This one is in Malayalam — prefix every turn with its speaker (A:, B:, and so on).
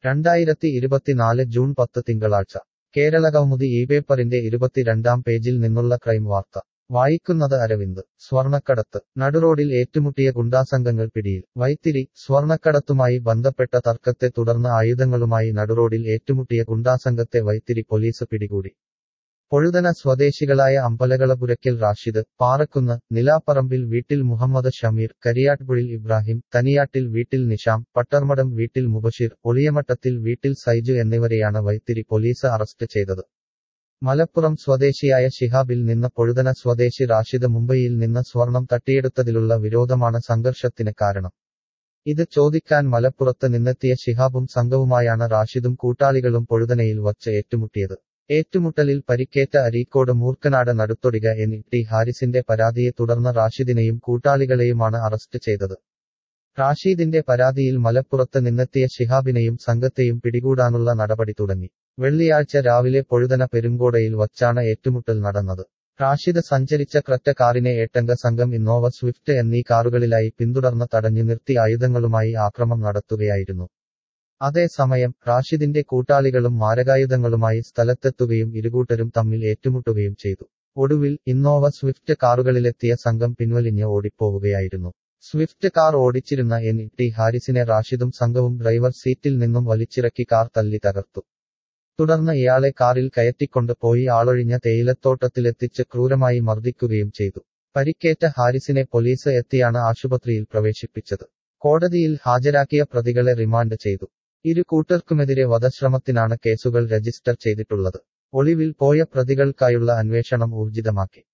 A: രണ്ടായിരത്തി ഇരുപത്തിനാല് ജൂൺ പത്ത് തിങ്കളാഴ്ച കേരളകൗമുദി ഈ പേപ്പറിന്റെ ഇരുപത്തിരണ്ടാം പേജിൽ നിന്നുള്ള ക്രൈം വാർത്ത വായിക്കുന്നത് അരവിന്ദ് സ്വർണക്കടത്ത് നടുറോഡിൽ ഏറ്റുമുട്ടിയ ഗുണ്ടാസംഘങ്ങൾ പിടിയിൽ വൈത്തിരി സ്വർണക്കടത്തുമായി ബന്ധപ്പെട്ട തർക്കത്തെ തുടർന്ന് ആയുധങ്ങളുമായി നടുറോഡിൽ ഏറ്റുമുട്ടിയ ഗുണ്ടാസംഘത്തെ വൈത്തിരി പോലീസ് പിടികൂടി പൊഴുതന സ്വദേശികളായ അമ്പലകളപുരയ്ക്കൽ റാഷിദ് പാറക്കുന്ന് നിലാപ്പറമ്പിൽ വീട്ടിൽ മുഹമ്മദ് ഷമീർ കരിയാട്പുഴിൽ ഇബ്രാഹിം തനിയാട്ടിൽ വീട്ടിൽ നിഷാം പട്ടർമടം വീട്ടിൽ മുബഷിർ ഒളിയമട്ടത്തിൽ വീട്ടിൽ സൈജു എന്നിവരെയാണ് വൈത്തിരി പോലീസ് അറസ്റ്റ് ചെയ്തത് മലപ്പുറം സ്വദേശിയായ ഷിഹാബിൽ നിന്ന് പൊഴുതന സ്വദേശി റാഷിദ് മുംബൈയിൽ നിന്ന് സ്വർണം തട്ടിയെടുത്തതിലുള്ള വിരോധമാണ് സംഘർഷത്തിന് കാരണം ഇത് ചോദിക്കാൻ മലപ്പുറത്ത് നിന്നെത്തിയ ഷിഹാബും സംഘവുമായാണ് റാഷിദും കൂട്ടാളികളും പൊഴുതനയിൽ വച്ച് ഏറ്റുമുട്ടിയത് ഏറ്റുമുട്ടലിൽ പരിക്കേറ്റ അരീക്കോട് മൂർക്കനാട് നടുത്തൊടിക എൻ ടി ഹാരിസിന്റെ പരാതിയെ തുടർന്ന് റാഷിദിനെയും കൂട്ടാളികളെയുമാണ് അറസ്റ്റ് ചെയ്തത് റാഷീദിന്റെ പരാതിയിൽ മലപ്പുറത്ത് നിന്നെത്തിയ ഷിഹാബിനെയും സംഘത്തെയും പിടികൂടാനുള്ള നടപടി തുടങ്ങി വെള്ളിയാഴ്ച രാവിലെ പൊഴുതന പെരുങ്കോടയിൽ വച്ചാണ് ഏറ്റുമുട്ടൽ നടന്നത് റാഷിദ് സഞ്ചരിച്ച ക്രറ്റ കാറിനെ ഏട്ടംഗ സംഘം ഇന്നോവ സ്വിഫ്റ്റ് എന്നീ കാറുകളിലായി പിന്തുടർന്ന് തടഞ്ഞു നിർത്തി ആയുധങ്ങളുമായി ആക്രമം നടത്തുകയായിരുന്നു അതേസമയം റാഷിദിന്റെ കൂട്ടാളികളും മാരകായുധങ്ങളുമായി സ്ഥലത്തെത്തുകയും ഇരുകൂട്ടരും തമ്മിൽ ഏറ്റുമുട്ടുകയും ചെയ്തു ഒടുവിൽ ഇന്നോവ സ്വിഫ്റ്റ് കാറുകളിലെത്തിയ സംഘം പിൻവലിഞ്ഞ് ഓടിപ്പോവുകയായിരുന്നു സ്വിഫ്റ്റ് കാർ ഓടിച്ചിരുന്ന എൻ ടി ഹാരിസിനെ റാഷിദും സംഘവും ഡ്രൈവർ സീറ്റിൽ നിന്നും വലിച്ചിറക്കി കാർ തല്ലി തകർത്തു തുടർന്ന് ഇയാളെ കാറിൽ കയറ്റിക്കൊണ്ട് പോയി ആളൊഴിഞ്ഞ തേയിലത്തോട്ടത്തിലെത്തിച്ച് ക്രൂരമായി മർദ്ദിക്കുകയും ചെയ്തു പരിക്കേറ്റ ഹാരിസിനെ പോലീസ് എത്തിയാണ് ആശുപത്രിയിൽ പ്രവേശിപ്പിച്ചത് കോടതിയിൽ ഹാജരാക്കിയ പ്രതികളെ റിമാൻഡ് ചെയ്തു ഇരു കൂട്ടർക്കുമെതിരെ വധശ്രമത്തിനാണ് കേസുകൾ രജിസ്റ്റർ ചെയ്തിട്ടുള്ളത് ഒളിവിൽ പോയ പ്രതികൾക്കായുള്ള അന്വേഷണം ഊർജിതമാക്കി